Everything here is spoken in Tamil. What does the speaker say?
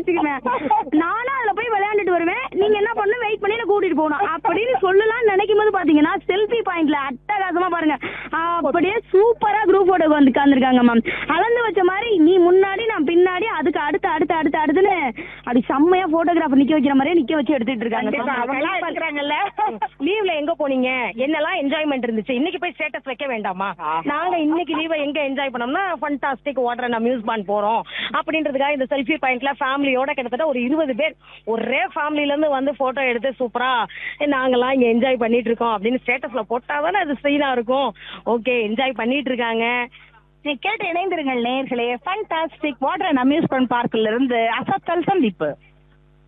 வச்சுக்கோங்க நானும் அதுல போய் விளையாண்டுட்டு வருவேன் நீங்க என்ன பண்ணு வெயிட் பண்ணி என்ன கூட்டிட்டு போகணும் அப்படின்னு சொல்லலாம்னு நினைக்கும் போது பாத்தீங்கன்னா செல்ஃபி பாயிண்ட்ல அட்டகாசமா பாருங்க அப்படியே சூப்பரா குரூப் போட்டோ வந்து உட்காந்துருக்காங்க மேம் அளந்து வச்ச மாதிரி நீ முன்னாடி நான் பின்னாடி அதுக்கு அடுத்து அடுத்து அடுத்து அடுத்துன்னு அப்படி செம்மையா போட்டோகிராஃபர் நிக்க வைக்கிற மாதிரியே நிக்க வச்சு எடுத்துட்டு கண்டிப்பா, இருக்காங்க அவங்கெல்லாம் இருக்கிறாங்கல்ல லீவ்ல எங்க போனீங்க என்னெல்லாம் என்ஜாய்மெண்ட் இருந்துச்சு இன்னைக்கு போய் ஸ்டேட்டஸ் வைக்க வேண்டாமா நாங்க இன்னைக்கு லீவை எங்க என்ஜாய் பண்ணோம்னா ஃபண்டாஸ்டிக் வாட்டர் அம்யூஸ்மெண்ட் போறோம் அப்படின்றதுக்காக இந்த செல்ஃபி பாயிண்ட்ல ஃபேமிலியோட கிட்டத்தட்ட ஒரு இருபது பேர் ஒரே ஃபேமிலில இருந்து வந்து போட்டோ எடுத்து சூப்பரா நாங்கெல்லாம் இங்க என்ஜாய் பண்ணிட்டு இருக்கோம் அப்படின்னு ஸ்டேட்டஸ்ல போட்டாதானே அது சீனா இருக்கும் ஓகே என்ஜாய் பண்ணிட்டு இருக்காங்க கேட்டு இணைந்திருங்கள் நேர்களே ஃபண்டாஸ்டிக் வாட்டர் அண்ட் அம்யூஸ்மெண்ட் பார்க்ல இருந்து அசத்தல் சந்திப்பு